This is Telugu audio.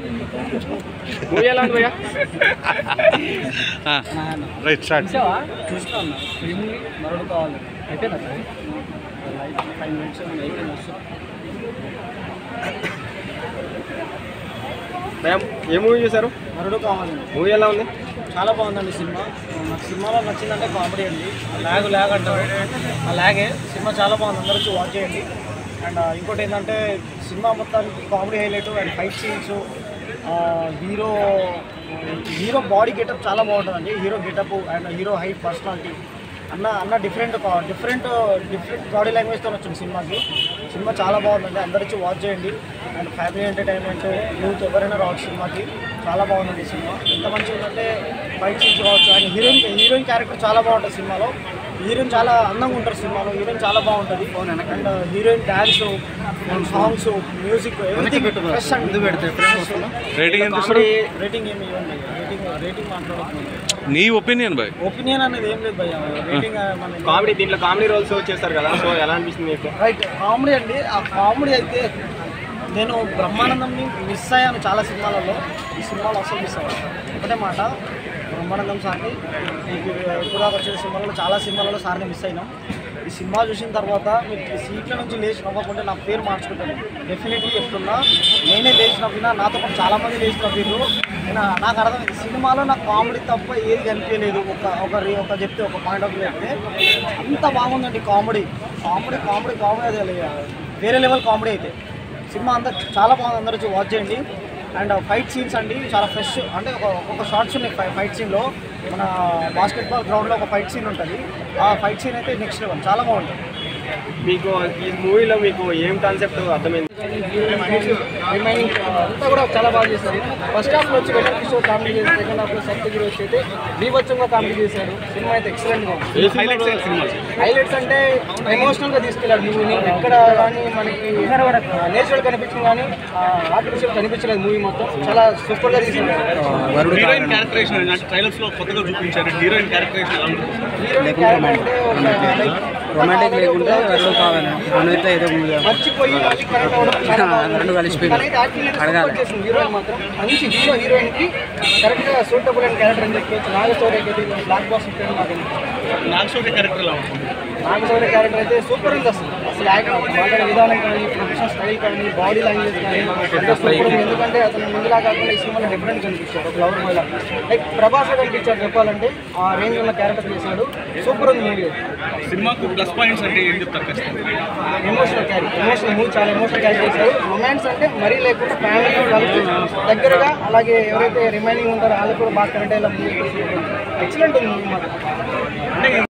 మూవీ ఎలా ఉంది భయ్యా రైట్ స్టార్ట్ చూసావా చూసినా అన్న ఏముంది మరొకటి కావాలి అయిపోయిందా ఫైవ్ మినిట్స్ అయిపోయింది వస్తుంది భయ్యా ఏ మూవీ చూసారు మరొకటి కావాలండి మూవీ ఎలా ఉంది చాలా బాగుందండి సినిమా నాకు సినిమాలో నచ్చిందంటే కామెడీ అండి ల్యాగ్ ల్యాగ్ అంటారు ఆ ల్యాగే సినిమా చాలా బాగుంది అందరూ వచ్చి వాచ్ చేయండి అండ్ ఇంకోటి ఏంటంటే సినిమా మొత్తానికి comedy highlight and fight scenes hero hero body getup చాలా బాగుంటుందండి hero getup and hero height personality అన్న అన్న డిఫరెంట్ డిఫరెంట్ డిఫరెంట్ బాడీ లాంగ్వేజ్తో వచ్చింది సినిమాకి సినిమా చాలా బాగుందండి అందరూ వచ్చి వాచ్ చేయండి అండ్ ఫ్యామిలీ ఎంటర్టైన్మెంట్ యూత్ ఎవరైనా రావచ్చు సినిమాకి చాలా బాగుందండి సినిమా ఎంత మంచిగా ఉందంటే ఫైట్ సీన్స్ కావచ్చు అండ్ హీరోయిన్ హీరోయిన్ క్యారెక్టర్ చాలా బాగుంటుంది సినిమాలో హీరోయిన్ చాలా అందంగా ఉంటారు సినిమాలో హీరోయిన్ చాలా బాగుంటుంది and heroine dance songs music everything fresh అండి రేటింగ్ ఎంత కామెడీ రేటింగ్ ఏమి ఇవ్వండి రేటింగ్ రేటింగ్ మాట్లాడుతున్నాం నీ ఒపీనియన్ బాయ్ ఒపీనియన్ అనేది ఏం లేదు భయ్య రేటింగ్ మన కామెడీ దీంట్లో కామెడీ రోల్స్ చేస్తారు కదా సో ఎలా అనిపిస్తుంది మీకు రైట్ కామెడీ అండి ఆ కామెడీ అయితే నేను బ్రహ్మానందంని మిస్ అయ్యాను చాలా సినిమాలలో ఈ సినిమాలో అసలు మిస్ అయ్యాను ఒకటే మాట బ్రహ్మానందం సార్ని మీకు ఇప్పుడు దాకా వచ్చిన సినిమాలలో చాలా సినిమాలలో సార్ని మిస్ అయినాం ఈ సినిమా చూసిన తర్వాత మీకు సీట్ల నుంచి లేచి నవ్వకుండా నా పేరు మార్చుకుంటాను డెఫినెట్లీ చెప్తున్నా నేనే లేచి నవ్వినా నాతో పాటు చాలామంది లేచి నవ్విర్రు నేను నాకు అర్థమైంది సినిమాలో నాకు కామెడీ తప్ప ఏది కనిపించలేదు ఒక ఒక రీ- ఒక చెప్తే ఒక పాయింట్ ఆఫ్ వ్యూ చెప్తే అంత బాగుందండి కామెడీ కామెడీ కామెడీ కామెడీ అది వేరే లెవెల్ కామెడీ అయితే సినిమా అంతా చాలా బాగుంది అందరూ వచ్చి వాచ్ చేయండి అండ్ ఫైట్ సీన్స్ అండి చాలా ఫ్రెష్ అంటే ఒక ఒక షార్ట్స్ ఉన్నాయి ఫై- ఫైట్ సీన్లో మన బాస్కెట్బాల్ గ్రౌండ్లో ఒక ఫైట్ సీన్ ఉంటుంది ఆ ఫైట్ సీన్ అయితే నెక్స్ట్ లెవెల్ చాలా బాగుంటుంది మీకు ఈ మూవీలో మీకు ఏం కాన్సెప్ట్ అర్థమైంది రిమైనింగ్ అంతా కూడా చాలా బాగా చేశారు ఫస్ట్ హాఫ్లో వచ్చి వెంకట కిషోర్ కామెడీ చేశారు సెకండ్ హాఫ్లో సప్తగిరి వచ్చి అయితే బీభత్సంగా కామెడీ చేశారు సినిమా అయితే ఎక్సలెంట్గా ఉంది హైలైట్స్ అంటే ఎమోషనల్గా తీసుకెళ్ళాడు మూవీని ఎక్కడ కానీ మనకి నేచురల్ కనిపించింది కానీ ఆర్టిఫిషియల్ కనిపించలేదు మూవీ మొత్తం చాలా సూపర్గా తీసుకెళ్ళాడు హీరోయిన్ క్యారెక్టరేషన్ అంటే ట్రైలర్స్ లో కొత్తగా చూపించారు హీరోయిన్ క్యారెక్టరేషన్ ఎలా ఉంటుంది హీరోయిన్ క్యారెక్టర్ అంటే ఒక like రొమాంటిక్ లేకుంటే రెండు కావాలి రెండైతే ఏదో మూవీ మర్చిపోయి మళ్ళీ కరెక్ట్ అవ్వడం చాలా బాగుంది. రెండు కలిసిపోయింది. తనైతే యాక్టింగ్ అయితే అడగాలి. సూపర్ చేసింది హీరోయిన్ మాత్రం మంచి హీరో హీరోయిన్ కి కరెక్ట్ గా సూటబుల్ అయిన క్యారెక్టర్ అని చెప్పొచ్చు నాగశౌర్యకి అయితే బ్లాక్ బాస్ ఉంటాడు నాకు నాగశౌర్య క్యారెక్టర్ ఎలా ఉంటుంది నాగశౌర్య క్యారెక్టర్ అయితే సూపర్ ఉంది అసలు అసలు యాక్టింగ్ మాట్లాడే విధానం కానీ ప్రొఫెషనల్ స్టైల్ కానీ బాడీ లాంగ్వేజ్ కానీ అంతా సూపర్ ఉంది ఎందుకంటే అతను ముందులా కాకుండా ఈ సినిమాలో డిఫరెంట్ కనిపించాడు ఒక లవర్ బాయ్ లైక్ ప్రభాస్ కనిపించాడు చెప్పాలంటే ఆ రేంజ్ ఉన్న క్యారెక్టర్ చేశాడు సూపర్ ఉంది మూవీ సినిమాకు ప్లస్ పాయింట్స్ అంటే ఏం చెప్తారు ఖచ్చితంగా ఎమోషనల్ క్యారీ ఎమోషనల్ మూవీ చాలా ఎమోషనల్ క్యారీ చేశారు రొమాన్స్ అంటే మరీ లేకుండా ఫ్యామిలీ వాళ్ళకి దగ్గరగా అలాగే ఎవరైతే రిమైనింగ్ ఉంటారో వాళ్ళకి కూడా బాగా కనెక్ట్ అయ్యేలా ఎక్సలెంట్ ఉంది మూవీ మాత్రం అంటే